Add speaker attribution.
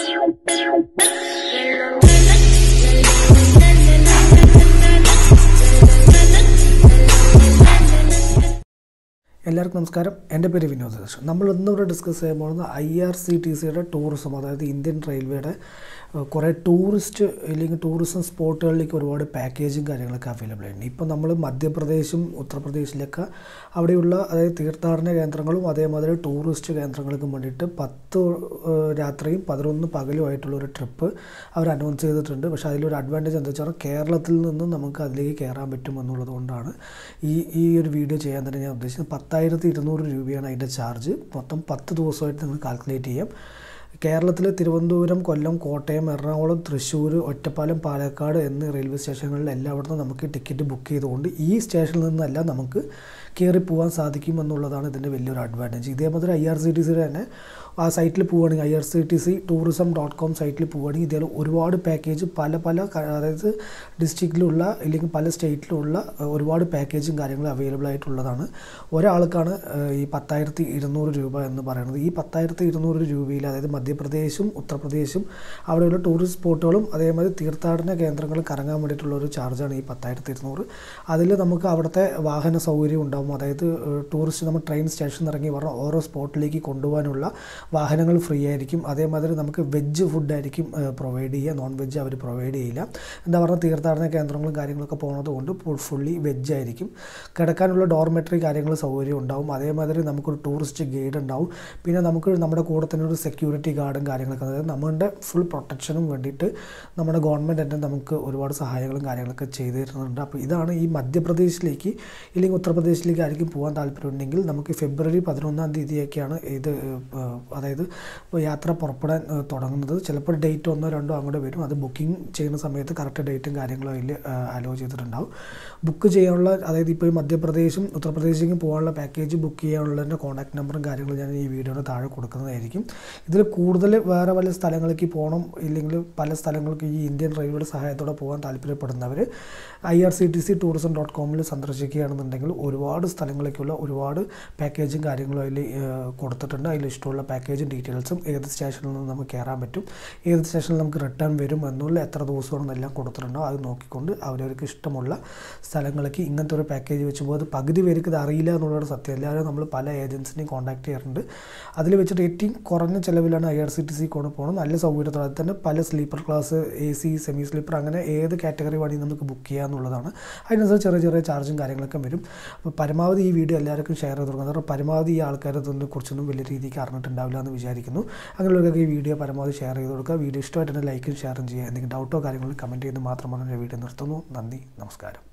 Speaker 1: എല്ലാവർക്കും നമസ്കാരം എൻ്റെ പേര് വിനോദ് കൃഷ്ണൻ നമ്മൾ ഇന്നിവിടെ ഡിസ്കസ് ചെയ്യാൻ പോകുന്നത് ഐ ആർ സി ടി സിയുടെ ടൂറിസം അതായത് ഇന്ത്യൻ റെയിൽവേയുടെ ഏഹ്, കുറേ ടൂറിസ്റ്റ് അല്ലെങ്കിൽ ടൂറിസം സ്പോട്ടുകളിലേക്ക് ഒരുപാട് പാക്കേജും കാര്യങ്ങളൊക്കെ അവൈലബിൾ ആണ് ഇപ്പം നമ്മൾ മധ്യപ്രദേശും ഉത്തർപ്രദേശിലൊക്കെ അവിടെയുള്ള അതായത് തീർത്ഥാടന കേന്ദ്രങ്ങളും അതേമാതിരി ടൂറിസ്റ്റ് കേന്ദ്രങ്ങൾക്കും വേണ്ടിയിട്ട് പത്ത് ഏഹ്, രാത്രിയും പതിനൊന്ന് പകലുമായിട്ടുള്ള ഒരു ട്രിപ്പ് അവർ അനൗൺസ് ചെയ്തിട്ടുണ്ട് പക്ഷേ അതിലൊരു അഡ്വാൻറ്റേജ് എന്താ വെച്ചാൽ കേരളത്തിൽ നിന്നും നമുക്ക് അതിലേക്ക് കയറാൻ പറ്റും എന്നുള്ളത് കൊണ്ടാണ് ഈ ഈ ഒരു വീഡിയോ ചെയ്യാൻ തന്നെ ഞാൻ ഉദ്ദേശിച്ചത് പത്തായിരത്തി ഇരുന്നൂറ് രൂപയാണ് അതിൻ്റെ ചാർജ് മൊത്തം പത്ത് ദിവസമായിട്ട് നിങ്ങൾ കാൽക്കുലേറ്റ് ചെയ്യാം കേരളത്തിൽ തിരുവനന്തപുരം കൊല്ലം കോട്ടയം എറണാകുളം തൃശ്ശൂർ ഒറ്റപ്പാലം പാലക്കാട് എന്നീ റെയിൽവേ സ്റ്റേഷനുകളിൽ എല്ലായിടത്തും നമുക്ക് ടിക്കറ്റ് ബുക്ക് ചെയ്തുകൊണ്ട് ഈ സ്റ്റേഷനിൽ നിന്നെല്ലാം നമുക്ക് കയറി പോകാൻ സാധിക്കും എന്നുള്ളതാണ് ഇതിൻ്റെ വലിയൊരു അഡ്വാൻറ്റേജ് ഇതേമാതിരി ഐ ആർ സി ടി സിയുടെ തന്നെ ആ സൈറ്റിൽ പോവുകയാണെങ്കിൽ I R C T C tourism dot com സൈറ്റിൽ പോവുകയാണെങ്കിൽ ഇതേ ഒരുപാട് പാക്കേജ് പല പല ക- അതായത് ഡിസ്ട്രിക്റ്റിലുള്ള അല്ലെങ്കിൽ പല സ്റ്റേറ്റിലുള്ള ഏഹ്, ഒരുപാട് പാക്കേജും കാര്യങ്ങളും അവൈലബിൾ ആയിട്ടുള്ളതാണ് ഒരാൾക്കാണ് ഏഹ്, ഈ പത്തായിരത്തി ഇരുന്നൂറ് രൂപ എന്ന് പറയുന്നത് ഈ പത്തായിരത്തി ഇരുന്നൂറ് രൂപയിൽ അതായത് മധ്യപ്രദേശും ഉത്തർപ്രദേശും അവിടെയുള്ള ടൂറിസ്റ്റ് സ്പോട്ടുകളും അതേമാതിരി തീർത്ഥാടന കേന്ദ്രങ്ങളും കറങ്ങാൻ വേണ്ടിയിട്ടുള്ള ഒരു ചാർജാണ് ഈ പത്തായിരത്തി ഇരുന്നൂറ് അതിൽ നമുക്ക് അവിടുത്തെ വാഹന സൗകര്യം ഉണ്ടാവും അതായത് ഏഹ്, ടൂറിസ്റ്റ് നമ്മൾ ട്രെയിൻ സ്റ്റേഷനിൽ ഇറങ്ങി പറഞ്ഞ ഓരോ സ്പോട്ടിലേക്ക് കൊണ്ടുപോകാനുള്ള വാഹനങ്ങൾ ഫ്രീ ആയിരിക്കും അതേമാതിരി നമുക്ക് വെജ് ഫുഡായിരിക്കും പ്രൊവൈഡ് ചെയ്യുക നോൺ വെജ് അവർ പ്രൊവൈഡ് ചെയ്യില്ല എന്താ പറയുക തീർത്ഥാടന കേന്ദ്രങ്ങളും കാര്യങ്ങളൊക്കെ പോകുന്നത് കൊണ്ട് ഫുള്ളി വെജ് ആയിരിക്കും കിടക്കാനുള്ള ഡോർമെറ്ററി കാര്യങ്ങൾ സൗകര്യം ഉണ്ടാവും അതേമാതിരി നമുക്കൊരു ടൂറിസ്റ്റ് ഗൈഡ് ഉണ്ടാവും പിന്നെ നമുക്ക് നമ്മുടെ കൂടെ തന്നെ ഒരു സെക്യൂരിറ്റി ഗാർഡും കാര്യങ്ങളൊക്കെ അതായത് നമ്മുടെ ഫുൾ പ്രൊട്ടക്ഷനും വേണ്ടിയിട്ട് നമ്മുടെ ഗവൺമെൻറ് തന്നെ നമുക്ക് ഒരുപാട് സഹായങ്ങളും കാര്യങ്ങളൊക്കെ ചെയ്തു തരുന്നുണ്ട് അപ്പോൾ ഇതാണ് ഈ മധ്യപ്രദേശിലേക്ക് ഇല്ലെങ്കിൽ ഉത്തർപ്രദേശിലേക്ക് ആയിരിക്കും പോകാൻ താല്പര്യമുണ്ടെങ്കിൽ നമുക്ക് ഫെബ്രുവരി പതിനൊന്നാം തീയതിയൊക്കെയാണ് ഇത് ഏഹ്, അതായത് ഇപ്പോൾ യാത്ര പുറപ്പെടാൻ ഏഹ്, തുടങ്ങുന്നത് ചിലപ്പോൾ ഡേറ്റ് ഒന്നോ രണ്ടോ അങ്ങോട്ട് വരും അത് ബുക്കിംഗ് ചെയ്യുന്ന സമയത്ത് കറക്റ്റ് ഡേറ്റും കാര്യങ്ങളും അതിൽ അലോ ചെയ്തിട്ടുണ്ടാവും ബുക്ക് ചെയ്യാനുള്ള അതായത് ഇപ്പോൾ ഈ മധ്യപ്രദേശും ഉത്തർപ്രദേശിലേക്കും പോകാനുള്ള പാക്കേജ് ബുക്ക് ചെയ്യാനുള്ളതിൻ്റെ കോൺടാക്ട് നമ്പറും കാര്യങ്ങളും ഞാൻ ഈ വീഡിയോയുടെ താഴെ കൊടുക്കുന്നതായിരിക്കും ഇതിൽ കൂടുതൽ വേറെ പല സ്ഥലങ്ങളിലേക്ക് പോകണം ഇല്ലെങ്കിൽ പല സ്ഥലങ്ങൾക്ക് ഈ ഇന്ത്യൻ റെയിൽവേയുടെ സഹായത്തോടെ പോകാൻ താല്പര്യപ്പെടുന്നവർ I R C T C tourism dot കോമിൽ സന്ദർശിക്കുകയാണെന്നുണ്ടെങ്കിൽ ഒരുപാട് സ്ഥലങ്ങളിലേക്കുള്ള ഒരുപാട് പാക്കേജും കാര്യങ്ങളും അതിൽ കൊടുത്തിട്ടുണ്ട് അതിൽ ഇഷ്ടമുള്ള പാക്കേജും ഡീറ്റെയിൽസും ഏത് സ്റ്റേഷനിൽ നിന്ന് നമുക്ക് കയറാൻ പറ്റും ഏത് സ്റ്റേഷനിൽ നമുക്ക് റിട്ടേൺ വരും എന്നുള്ള എത്ര ദിവസമാണെന്നെല്ലാം കൊടുത്തിട്ടുണ്ടോ അത് നോക്കിക്കൊണ്ട് അവരവർക്ക് ഇഷ്ടമുള്ള സ്ഥലങ്ങളിലേക്ക് ഇങ്ങനത്തെ ഒരു പാക്കേജ് വെച്ച് പോകും അത് പകുതി പേർക്ക് ഇത് അറിയില്ല എന്നുള്ളൊരു സത്യം എല്ലാവരും നമ്മൾ പല ഏജൻസിനെയും കോൺടാക്ട് ചെയ്യാറുണ്ട് അതിൽ വെച്ചിട്ട് ഏറ്റവും കുറഞ്ഞ ചിലവിലാണ് I R C T C കൊണ്ട് പോകണം നല്ല സൗകര്യത്തോടെ അതിൽ തന്നെ പല sleeper class A C semi sleeper അങ്ങനെ ഏത് കാറ്റഗറി വേണമെങ്കിൽ നമുക്ക് ബുക്ക് ചെയ്യുക എന്നുള്ളതാണ് അതിനനുസരിച്ച് ചെറിയ ചെറിയ ചാർജും കാര്യങ്ങളൊക്കെ വരും അപ്പോൾ പരമാവധി ഈ വീഡിയോ എല്ലാവർക്കും ഷെയർ ചെയ്ത് കൊടുക്കുക കാരണം പരമാവധി ഈ ആൾക്കാർ ഇതിനെ കുറിച്ചൊന്നും വലിയ രീതിക്ക് അറിഞ്ഞിട്ടുണ്ടാവില്ല എന്ന് വിചാരിക്കുന്നു അങ്ങനെയുള്ളവർക്ക് ഈ വീഡിയോ പരമാവധി ഷെയർ ചെയ്ത് കൊടുക്കുക വീഡിയോ ഇഷ്ടമായിട്ടുണ്ടെങ്കിൽ ലൈക്കും ഷെയറും ചെയ്യുക എന്തെങ്കിലും ഡൗട്ടോ കാര്യങ്ങളും കമൻറ്റ് ചെയ്ത് മാത്രമാണ് ഞാൻ വീഡിയോ നിർത്തുന്നു നന്ദി നമസ്കാരം